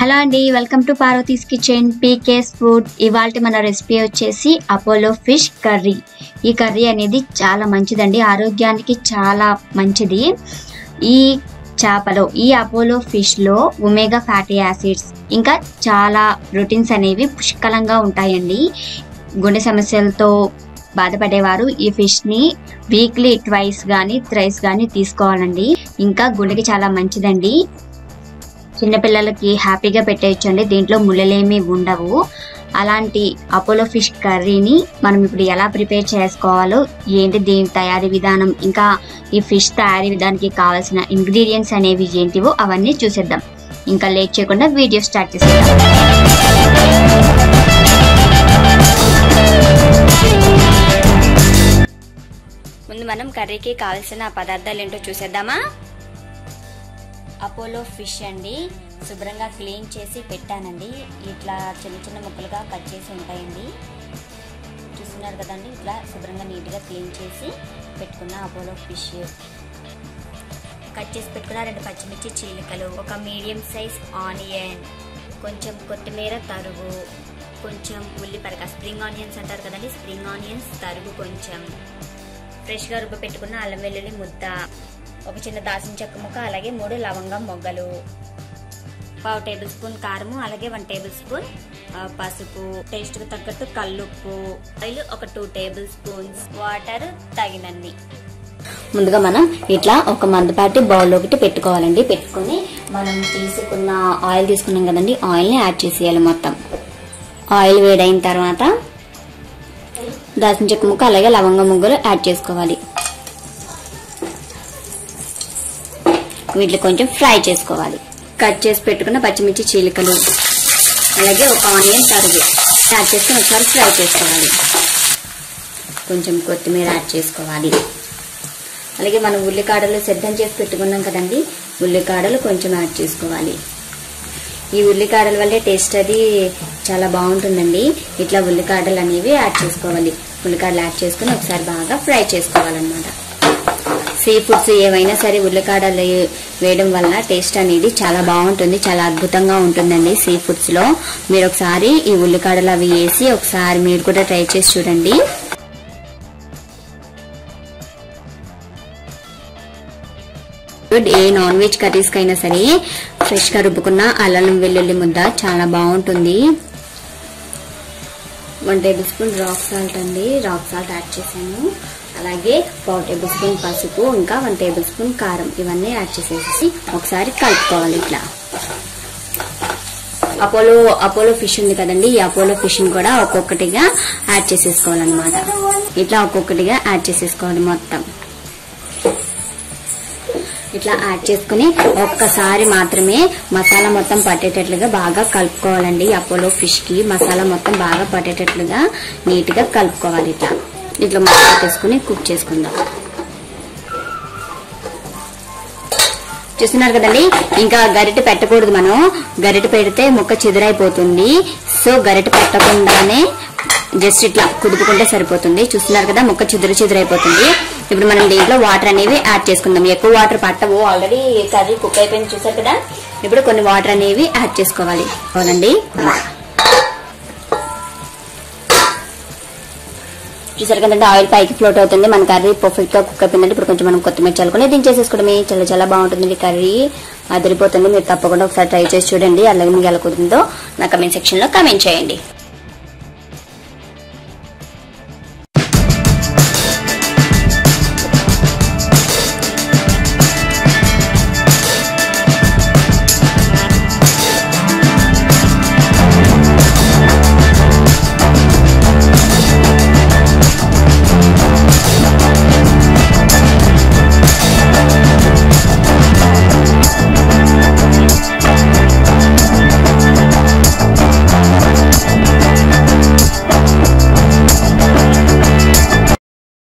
hello అండి welcome to Parvati's kitchen పీకేస్ food ఇవాళ మన రెసిపీ వచ్చేసి అపోలో ఫిష్ కర్రీ ఈ కర్రీ అనేది చాలా మంచిదండి ఆరోగ్యానికి చాలా మంచిది ఈ చేపలో ఈ అపోలో ఫిష్లో ఒమేగా ఫ్యాటీ యాసిడ్స్ ఇంకా చాలా ప్రోటీన్స్ అనేవి పుష్కలంగా ఉంటాయండి గుండె సమస్యలతో బాధపడేవారు ఈ ఫిష్ని వీక్లీ ట్వైస్ కానీ థ్రైస్ కానీ తీసుకోవాలండి ఇంకా గుండెకి చాలా మంచిదండి చిన్నపిల్లలకి హ్యాపీగా పెట్టేయచ్చండి దీంట్లో ముళ్ళలేమి ఉండవు అలాంటి అపోలో ఫిష్ కర్రీని మనం ఇప్పుడు ఎలా ప్రిపేర్ చేసుకోవాలో ఏంటి దీని తయారీ విధానం ఇంకా ఈ ఫిష్ తయారీ విధానానికి కావాల్సిన ఇంగ్రీడియంట్స్ అనేవి ఏంటివో అవన్నీ చూసేద్దాం ఇంకా లేట్ చేయకుండా వీడియో స్టార్ట్ చేసేద్దాం ముందు మనం కర్రీకి కావాల్సిన పదార్థాలు ఏంటో చూసేద్దామా అపోలో ఫిష్ అండి శుభ్రంగా క్లీన్ చేసి పెట్టానండి ఇట్లా చిన్న చిన్న ముక్కలుగా కట్ చేసి ఉంటాయండి చూస్తున్నారు కదండి ఇట్లా శుభ్రంగా నీట్గా క్లీన్ చేసి పెట్టుకున్న అపోలో ఫిష్ కట్ చేసి పెట్టుకున్న రెండు పచ్చిమిర్చి చీలికలు ఒక మీడియం సైజ్ ఆనియన్ కొంచెం కొత్తిమీర తరుగు కొంచెం ఉల్లిపరక స్ప్రింగ్ ఆనియన్స్ అంటారు కదండి స్ప్రింగ్ ఆనియన్స్ తరుగు కొంచెం ఫ్రెష్గా రుబ్బ పెట్టుకున్న అల్లం వెల్లుల్లి ముద్ద ఒక చిన్న దాల్చిన చెక్క ముక్క అలాగే మూడు లవంగం మొగ్గలు పావు టేబుల్ స్పూన్ కారము అలాగే వన్ టేబుల్ స్పూన్ పసుపు టేస్ట్ కు తగ్గట్టు కల్లుప్పు ఆయిల్ ఒక టూ టేబుల్ స్పూన్స్ వాటర్ తగినన్ని ముందుగా మనం ఇట్లా ఒక మందపాటి బౌల్ ఒకటి పెట్టుకోవాలండి పెట్టుకొని మనం తీసుకున్న ఆయిల్ తీసుకున్నాం కదండి ఆయిల్ని యాడ్ చేసేయాలి మొత్తం ఆయిల్ వేడైన తర్వాత దాల్చిన చెక్క ముక్క అలాగే లవంగ ముగ్గలు యాడ్ చేసుకోవాలి వీటిని కొంచెం ఫ్రై చేసుకోవాలి కట్ చేసి పెట్టుకున్న పచ్చిమిర్చి చీలికలు అలాగే ఒక ఆనియన్ తరుగు యాడ్ చేసుకుని ఒకసారి ఫ్రై చేసుకోవాలి కొంచెం కొత్తిమీర యాడ్ చేసుకోవాలి అలాగే మనం ఉల్లికాడలు సిద్ధం చేసి పెట్టుకున్నాం కదండి ఉల్లికాడలు కొంచెం యాడ్ చేసుకోవాలి ఈ ఉల్లికాడల వల్లే టేస్ట్ అది చాలా బాగుంటుందండి ఇట్లా ఉల్లికాడలు అనేవి యాడ్ చేసుకోవాలి ఉల్లికాడలు యాడ్ చేసుకుని ఒకసారి బాగా ఫ్రై చేసుకోవాలన్నమాట సీ ఫుడ్స్ ఏవైనా సరే ఉల్లికాడలు వేయడం వల్ల టేస్ట్ అనేది చాలా బాగుంటుంది చాలా అద్భుతంగా ఉంటుందండి సీ ఫుడ్స్ లో మీరు ఒకసారి ఈ ఉల్లికాడలు అవి వేసి ఒకసారి మీరు కూడా ట్రై చేసి చూడండి ఏ నాన్ వెజ్ కర్రీస్ కైనా సరే ఫ్రెష్ గా రుబ్బుకున్న అల్లం వెల్లుల్లి ముద్ద చాలా బాగుంటుంది one tablespoon rock salt అండి రాక్ సాల్ట్ యాడ్ చేశాను అలాగే పావు టేబుల్ స్పూన్ పసుపు ఇంకా వన్ టేబుల్ స్పూన్ కారం ఇవన్నీ యాడ్ చేసేసి ఒకసారి కలుపుకోవాలి ఇట్లా అపోలో అపోలో ఫిష్ ఉంది కదండి ఈ అపోలో ఫిష్ ని కూడా ఒక్కొక్కటిగా యాడ్ చేసేసుకోవాలన్నమాట ఇట్లా ఒక్కొక్కటిగా యాడ్ చేసేసుకోవాలి మొత్తం ఇట్లా యాడ్ చేసుకుని ఒక్కసారి మాత్రమే మసాలా మొత్తం పట్టేటట్లుగా బాగా కలుపుకోవాలండి అపోలో ఫిష్ కి మసాలా మొత్తం బాగా పట్టేటట్లుగా నీట్ గా కలుపుకోవాలి ఇట్లా ఇట్లా మొత్తం పెట్టేసుకుని కుక్ చేసుకుందాం చూస్తున్నారు కదండి ఇంకా గరిటె పెట్టకూడదు మనం గరిటె పెడితే ముక్క చెదురైపోతుంది సో గరిటె పెట్టకుండానే జస్ట్ ఇట్లా కుదుపుకుంటే సరిపోతుంది చూస్తున్నారు కదా ముక్క చెదురు చెదురైపోతుంది ఇప్పుడు మనం దీంట్లో వాటర్ అనేవి యాడ్ చేసుకుందాం ఎక్కువ వాటర్ పట్టవు ఆల్రెడీ కర్రీ కుక్ అయిపోయింది చూసారు కదా ఇప్పుడు కొన్ని వాటర్ అనేవి యాడ్ చేసుకోవాలి అవునండి చూసారు కదండి ఆయిల్ పైకి ఫ్లోట్ అవుతుంది మన కర్రీ పర్ఫెక్ట్ గా కుక్ అయిపోయిందంటే ఇప్పుడు కొంచెం మనం కొత్తిమీర చల్లుకుని దించేసేసుకోవడమే చాలా చాలా బాగుంటుంది కర్రీ అదిరిపోతుంది మీరు తప్పకుండా ఒకసారి ట్రై చేసి చూడండి అలాగే మీకు ఎలా కుదిరిందో నా కమెంట్ సెక్షన్ లో కమెంట్ చేయండి